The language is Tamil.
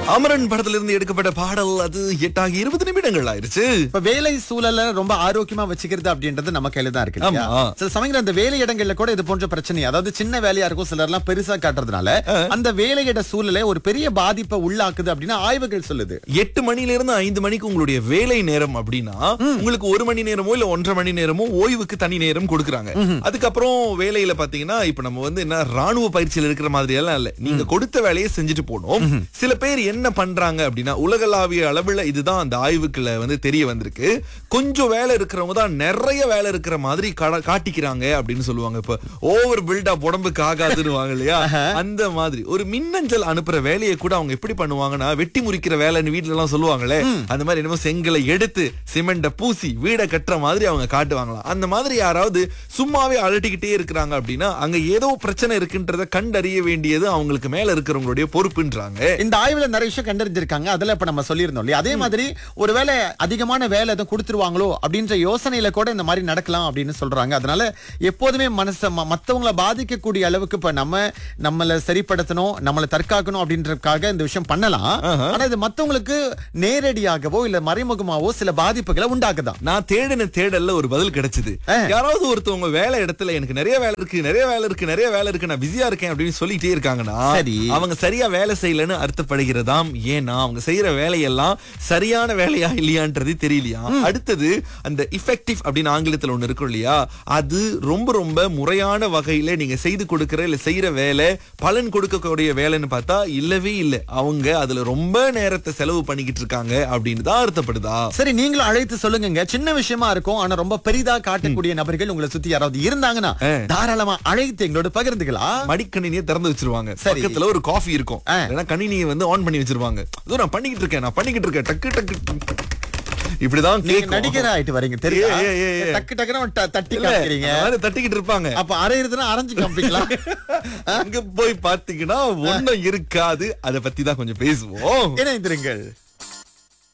அமரன் படத்துல இருந்து எடுக்கப்பட்ட பாடல் அது எட்டாகி இருபது நிமிடங்கள் ஆயிருச்சு இப்ப வேலை சூழலை ரொம்ப ஆரோக்கியமா வச்சுக்கிறது அப்படின்றது நம்ம கையில தான் இருக்கு இல்லையா? ஆமா. சில சமயங்கள் அந்த வேலை இடங்கள்ல கூட இது போன்ற பிரச்சனை அதாவது சின்ன வேலையா இருக்கும் சிலர் எல்லாம் பெருசா காட்டுறதுனால அந்த வேலையிட சூழலை ஒரு பெரிய பாதிப்பை உள்ளாக்குது அப்படின்னு ஆய்வுகள் சொல்லுது எட்டு மணில இருந்து ஐந்து மணிக்கு உங்களுடைய வேலை நேரம் அப்படின்னா உங்களுக்கு ஒரு மணி நேரமோ இல்ல ஒன்றரை மணி நேரமோ ஓய்வுக்கு தனி நேரம் கொடுக்குறாங்க அதுக்கப்புறம் வேலையில பாத்தீங்கன்னா இப்ப நம்ம வந்து என்ன ராணுவ பயிற்சியில் இருக்கிற மாதிரி எல்லாம் இல்ல நீங்க கொடுத்த வேலையை செஞ்சுட்டு போனோம் சில பேர் என்ன பண்றாங்க அப்படின்னா உலகளாவிய அளவுல இதுதான் அந்த ஆய்வுக்குள்ள வந்து தெரிய வந்திருக்கு கொஞ்சம் வேலை இருக்கிறவங்க தான் நிறைய வேலை இருக்கிற மாதிரி கா- காட்டிக்கிறாங்க அப்படின்னு சொல்லுவாங்க இப்ப ஓவர் பில்டப் உடம்புக்கு ஆகாதுன்னு வாங்க இல்லையா அந்த மாதிரி ஒரு மின்னஞ்சல் அனுப்புற வேலையை கூட அவங்க எப்படி பண்ணுவாங்கன்னா வெட்டி முறிக்கிற வேலைன்னு வீட்ல எல்லாம் சொல்லுவாங்களே அந்த மாதிரி என்னமோ செங்கலை எடுத்து சிமெண்ட பூசி வீடை கட்டுற மாதிரி அவங்க காட்டுவாங்களாம் அந்த மாதிரி யாராவது சும்மாவே அலட்டிக்கிட்டே இருக்கிறாங்க அப்படின்னா அங்க ஏதோ பிரச்சனை இருக்குன்றத கண்டறிய வேண்டியது அவங்களுக்கு மேல இருக்கிறவங்களுடைய பொறுப்புன்றாங்க இந்த ஆய்வுல நிறைய விஷயம் கண்டறிஞ்சிருக்காங்க அதுல இப்ப நம்ம சொல்லியிருந்தோம் இல்லையா அதே மாதிரி ஒருவேளை அதிகமான வேலை எதுவும் கொடுத்துருவாங்களோ அப்படின்ற யோசனையில கூட இந்த மாதிரி நடக்கலாம் அப்படின்னு சொல்றாங்க அதனால எப்போதுமே மனச ம- மத்தவங்கள பாதிக்கக்கூடிய அளவுக்கு இப்ப நம்ம நம்மள சரிப்படுத்தணும் நம்மள தற்காக்கணும் அப்படின்றதுக்காக இந்த விஷயம் பண்ணலாம் ஆனா இது மத்தவங்களுக்கு நேரடியாகவோ இல்ல மறைமுகமாவோ சில பாதிப்புகளை உண்டாக்குதான் நான் தேடின தேடல்ல ஒரு பதில் கிடைச்சது யாராவது ஒருத்தவங்க வேலை இடத்துல எனக்கு நிறைய வேலை இருக்கு நிறைய வேலை இருக்கு நிறைய வேலை இருக்கு நான் பிஸியா இருக்கேன் அப்படின்னு சொல்லிட்டே இருக்காங்கன்னா சரி. அவங்க சரியா வேலை செய்யலன்னு அர்த்தப்படுகிறதாம் ஏன்னா அவங்க செய்யற வேலையெல்லாம் சரியான வேலையா இல்லையான்றது தெரியலையா அடுத்தது அந்த இஃபெக்டிவ் அப்படின்னு ஆங்கிலத்துல ஒண்ணு இருக்கும் இல்லையா அது ரொம்ப ரொம்ப முறையான வகையில நீங்க செய்து கொடுக்கிற இல்ல செய்யற வேலை பலன் கொடுக்கக்கூடிய வேலைன்னு பார்த்தா இல்லவே இல்ல அவங்க அதுல ரொம்ப நேரத்தை செலவு பண்ணிக்கிட்டு இருக்காங்க அப்படின்னு தான் அர்த்தப்படுதா சரி நீங்களும் அழைத்து சொல்லுங்க சின்ன விஷயமா இருக்கும் ஆனா ரொம்ப பெரிதா காட்டக்கூடிய நபர்கள் உங்களை சுத்தி யாராவது இருந்தாங்கன்னா தாராளமா அழைத்து எங்களோட பகிர்ந்துக்கலாம் மடிக்கணினியை திறந்து வச்சிருவாங்க சரி. பக்கத்துல ஒரு காஃபி இருக்கும் ஆ. இல்லைன்னா கணினியை வந்து ஆன் பண்ணி வச்சிருவாங்க அதோ நான் பண்ணிக்கிட்டு இருக்கேன் நான் பண்ணிக்கிட்டு இருக்கேன் டக்கு டக்கு இப்படிதான் நீங்க கேக்கும். நடிகர் ஆயிட்டு வரீங்க தெரியுதா ஏ, ஏ, ஏ, ஏ. டக்கு டக்குன்னு ட- தட்டி இல்ல, காமிக்கிறீங்க அந்த மாதிரி தட்டிக்கிட்டு இருப்பாங்க அப்ப அரையிறதுன்னா அரைஞ்சு காமிப்பீங்களா அங்க போய் பாத்தீங்கன்னா ஒண்ணும் இருக்காது அத பத்தி தான் கொஞ்சம் பேசுவோம் இணைந்திருங்கள்